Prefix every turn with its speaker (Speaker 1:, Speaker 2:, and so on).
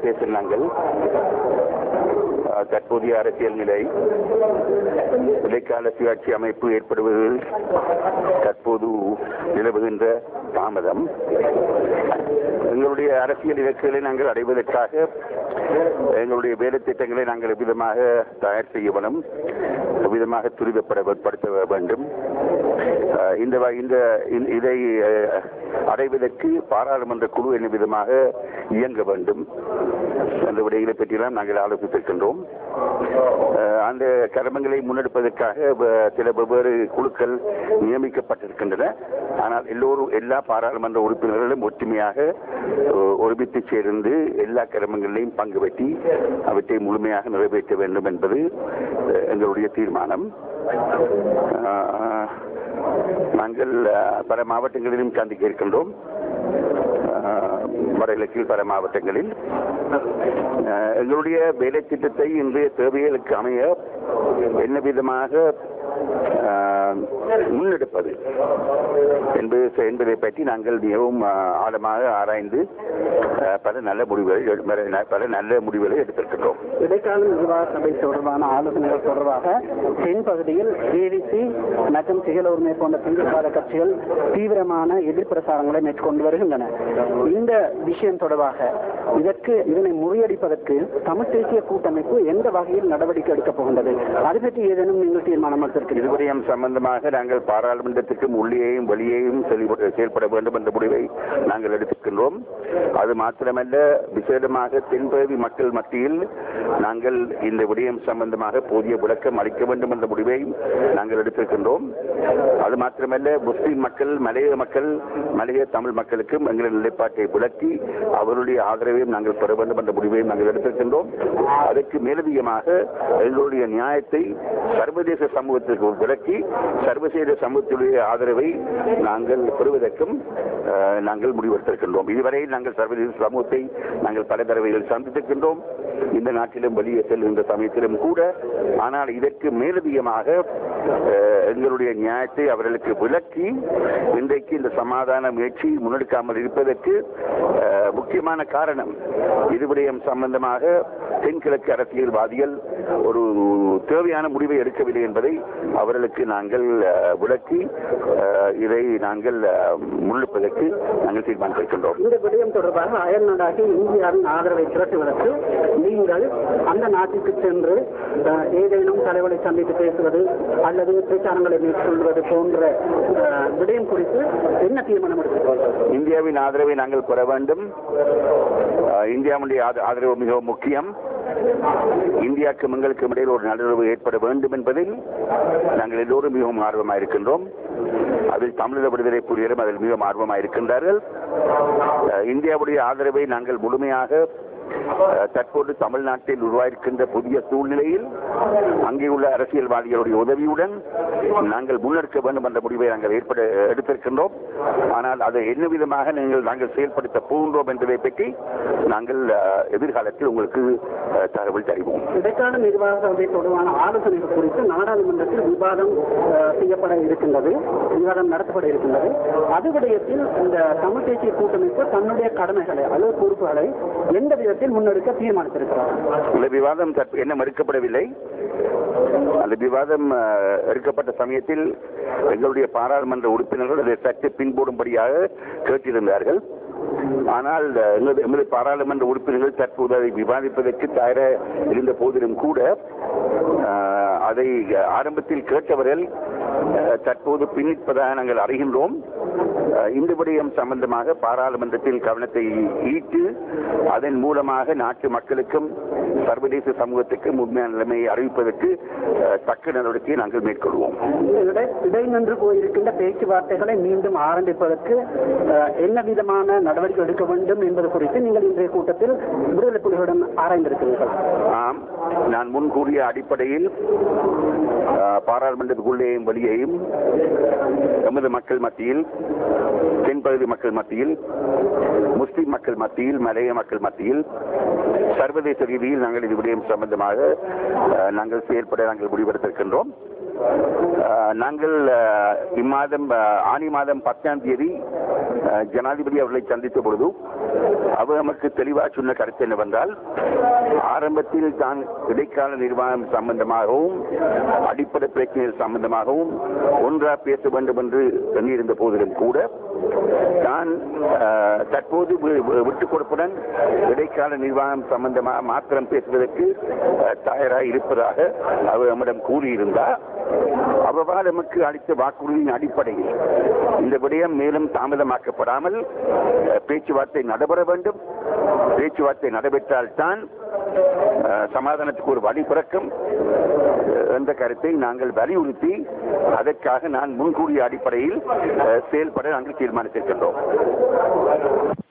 Speaker 1: பேச நாங்கள் அஹ், தற்போதைய அரசியல் நிலை இடைக்கால சுயாட்சி அமைப்பு ஏற்படுவது தற்போது நிலவுகின்ற தாமதம் எங்களுடைய அரசியல் இலக்குகளை நாங்கள் அடைவதற்காக எங்களுடைய வேலை திட்டங்களை நாங்கள் எவ்விதமாக தயார் செய்ய வேணும் எவ்விதமாக துரிதப்படுத்த வேண்டும் அஹ், இந்த வ- இந்த இந்த- இதை அஹ், அடைவதற்கு பாராளுமன்ற குழு என்ன விதமாக இயங்க வேண்டும் அந்த விடைகளை பற்றியெல்லாம் நாங்கள் ஆலோசித்திருக்கின்றோம் அஹ், அந்த கடமைகளை முன்னெடுப்பதற்காக வ- சில வெவ்வேறு குழுக்கள் நியமிக்கப்பட்டிருக்கின்றன ஆனால் எல்லோரும் எல்லா பாராளுமன்ற உறுப்பினர்களும் ஒற்றுமையாக அஹ், ஒருமித்து சேர்ந்து எல்லா கடமைகளிலையும் பங்கு பற்றி அவற்றை முழுமையாக நிறைவேற்ற வேண்டும் என்பது அஹ், எங்களுடைய தீர்மானம் அஹ், நாங்கள் அஹ், பல மாவட்டங்களிலும் சந்திக்க இருக்கின்றோம் அஹ், வடகிழக்கில் பல மாவட்டங்களில் அஹ், எங்களுடைய வேலை திட்டத்தை இன்றைய தேவைகளுக்கு அமைய என்ன விதமாக அஹ், முன்னெடுப்பது என்பது என்பதை பற்றி நாங்கள் மிகவும் அஹ், ஆழமாக ஆராய்ந்து அஹ், பல நல்ல முடிவுகளை எடு- பல- பல நல்ல முடிவுகளை எடுத்திருக்கின்றோம்
Speaker 2: இடைக்கால நிர்வாக சபை தொடர்பான ஆலோசனைகள் தொடர்பாக தென் பகுதியில் ஏவிசி மற்றும் சிகள உரிமை போன்ற தீவிரவாத கட்சிகள் தீவிரமான எதிர்பிரசாரங்களை மேற்கொண்டு வருகின்றன இந்த விஷயம் தொடர்பாக இதற்கு இதனை முறியடிப்பதற்கு தமிழ் தேசிய கூட்டமைப்பு எந்த வகையில் நடவடிக்கை எடுக்கப் போகின்றது அது பற்றி ஏதேனும் நீங்கள் தீர்மானம் எடுத்திருக்கிறீர்கள்
Speaker 1: இருவரையும் சம்பந்தமாக நாங்கள் பாராளுமன்றத்திற்கும் உள்ளேயும் வெளியேயும் செயல்பட செயல்பட வேண்டும் என்ற முடிவை நாங்கள் எடுத்திருக்கின்றோம் அது மாத்திரமல்ல விசேடமாக தென்பகுதி மக்கள் மத்தியில் நாங்கள் இந்த விடயம் சம்பந்தமாக போதிய விளக்கம் அளிக்க வேண்டும் என்ற முடிவை நாங்கள் எடுத்திருக்கின்றோம் அது மாத்திரமல்ல முஸ்லிம் மக்கள் மலைய மக்கள் மலைய தமிழ் மக்களுக்கும் எங்களின் நிலைப்பாட்டை விளக்கி அவருடைய ஆதரவையும் நாங்கள் பெற வேண்டும் என்ற முடிவையும் நாங்கள் எடுத்திருக்கின்றோம் அதற்கு மேலதிகமாக எங்களுடைய நியாயத்தை சர்வதேச சமூகத்திற்கு விளக்கி சர்வதேச சமூகத்துடைய ஆதரவை நாங்கள் பெறுவதற்கும் அஹ், நாங்கள் முடிவெடுத்திருக்கின்றோம் இதுவரை நாங்கள் சர்வதேச சமூகத்தை நாங்கள் பல தடவைகள் சந்தித்திருக்கின்றோம் இந்த நாட்டிலும் வெளியே செல்கின்ற சமயத்திலும் கூட ஆனால் இதற்கு மேலதிகமாக அஹ், எங்களுடைய நியாயத்தை அவர்களுக்கு விளக்கி இன்றைக்கு இந்த சமாதான முயற்சி முன்னெடுக்காமல் இருப்பதற்கு அஹ், முக்கியமான காரணம் இது விடயம் சம்பந்தமாக தென்கிழக்கு அரசியல்வாதிகள் ஒரு தேவையான முடிவை எடுக்கவில்லை என்பதை அவர்களுக்கு நாங்கள் அஹ், விளக்கி அஹ், இதை நாங்கள் அஹ், முன்னெடுப்பதற்கு நாங்கள் தீர்மானித்திருக்கின்றோம்
Speaker 2: இந்த விடயம் தொடர்பாக அயல் நாடாகி இந்தியாவின் ஆதரவை திரட்டுவதற்கு நீங்கள் அந்த நாட்டிற்கு சென்று அஹ், ஏதேனும் தலைவரை சந்தித்து பேசுவது அல்லது பிரச்சாரங்களை மேற்கொள்வது போன்ற அஹ், விடயம் குறித்து என்ன தீர்மானம் எடுத்துக்கொள்வது
Speaker 1: இந்தியாவின் ஆதரவை நாங்கள் பெற வேண்டும் அஹ், இந்தியாவுடைய ஆத- ஆதரவு மிகவும் முக்கியம் இந்தியாவுக்கும் எங்களுக்கும் இடையில் ஒரு நல்லுறவு ஏற்பட வேண்டும் என்பதில் நாங்கள் எல்லோரும் மிகவும் ஆர்வமாக இருக்கின்றோம் அதில் தமிழக விடுதலை புலிகளும் அதில் மிகவும் ஆர்வமாக இருக்கின்றார்கள் அஹ், இந்தியாவுடைய ஆதரவை நாங்கள் முழுமையாக அஹ், தற்போது தமிழ்நாட்டில் உருவாயிருக்கின்ற புதிய சூழ்நிலையில் அங்கே உள்ள அரசியல்வாதிகளுடைய உதவியுடன் நாங்கள் முன்னெடுக்க வேண்டும் என்ற முடிவை நாங்கள் ஏற்பட எடுத்திருக்கின்றோம் ஆனால் அதை என்ன விதமாக நீங்கள் நாங்கள் செயல்படுத்த போகின்றோம் என்பதை பற்றி நாங்கள் அஹ், எதிர்காலத்தில் உங்களுக்கு அஹ், தகவல் தருவோம்
Speaker 2: இடைக்கால நிர்வாக சபை தொடர்பான ஆலோசனைகள் குறித்து நாடாளுமன்றத்தில் விவாதம் அஹ், செய்யப்பட இருக்கின்றது விவாதம் நடத்தப்பட இருக்கின்றது அது விடயத்தில் இந்த தமிழ் தேசிய கூட்டமைப்பு தன்னுடைய கடமைகளை அல்லது பொறுப்புகளை எந்த விதத்தில் முன்னெடுக்க தீர்மானித்திருக்கிறார்
Speaker 1: இந்த விவாதம் தற்ப- இன்னும் எடுக்கப்படவில்லை அந்த விவாதம் அஹ், எடுக்கப்பட்ட சமயத்தில் எங்களுடைய பாராளுமன்ற உறுப்பினர்கள் அதை சற்று பின்போடும்படியாக கேட்டிருந்தார்கள் ஆனால் அஹ், எங்களது எமது பாராளுமன்ற உறுப்பினர்கள் தற்போது அதை விவாதிப்பதற்கு தயாராக இருந்த போதிலும் கூட அஹ், அதை ஆரம்பத்தில் கேட்டவர்கள் அஹ், தற்போது பின்னிப்பதாக நாங்கள் அறிகின்றோம் அஹ், இந்த விடயம் சம்பந்தமாக பாராளுமன்றத்தில் கவனத்தை ஈட்டு அதன் மூலமாக நாட்டு மக்களுக்கும் சர்வதேச சமூகத்துக்கும் உண்மையான நிலைமையை அறிவிப்பதற்கு அஹ், தக்க நடவடிக்கையை நாங்கள் மேற்கொள்வோம்
Speaker 2: இந்த இடை இடைநின்று போயிருக்கின்ற பேச்சுவார்த்தைகளை மீண்டும் ஆரம்பிப்பதற்கு அஹ், என்ன விதமான நடவடிக்கை எடுக்க வேண்டும் என்பது குறித்து நீங்கள் இன்றைய கூட்டத்தில் விடுதலை புலிகளுடன் ஆராய்ந்திருக்கிறீர்கள்
Speaker 1: ஆம் நான் முன் கூறிய அடிப்படையில் அஹ், பாராளுமன்றத்துக்குள்ளேயும் வெளியேயும் எமது மக்கள் மத்தியில் தென்பகுதி மக்கள் மத்தியில் முஸ்லிம் மக்கள் மத்தியில் மலைய மக்கள் மத்தியில் சர்வதேச ரீதியில் நாங்கள் இது விடயம் சம்பந்தமாக அஹ், நாங்கள் செயல்பட நாங்கள் முடிவெடுத்திருக்கின்றோம் அஹ், நாங்கள் அஹ், இம்மாதம் அஹ், ஆனி மாதம் பத்தாம் தேதி அஹ், ஜனாதிபதி அவர்களை சந்தித்த பொழுது அவர் நமக்கு தெளிவாக சொன்ன கருத்து என்னவென்றால் ஆரம்பத்தில் தான் இடைக்கால நிர்வாகம் சம்பந்தமாகவும் அடிப்படை பிரச்சனைகள் சம்பந்தமாகவும் ஒன்றா பேச வேண்டும் என்று எண்ணியிருந்த போதிலும் கூட தான் அஹ், தற்போது வி- வி- விட்டுக் கொடுப்புடன் இடைக்கால நிர்வாகம் சம்பந்தமாக மாத்திரம் பேசுவதற்கு அஹ், தயாராக இருப்பதாக அவர் நம்மிடம் கூறியிருந்தார் அவரால் நமக்கு அளித்த வாக்குறுதியின் அடிப்படையில் இந்த விடயம் மேலும் தாமதமாக்கப்படாமல் அஹ், பேச்சுவார்த்தை நடைபெற வேண்டும் பேச்சுவார்த்தை நடைபெற்றால் தான் சமாதானத்துக்கு ஒரு வழி பிறக்கும் அஹ், என்ற கருத்தை நாங்கள் வலியுறுத்தி அதற்காக நான் முன்கூறிய அடிப்படையில் அஹ், செயல்பட நாங்கள் தீர்மானித்திருக்கின்றோம்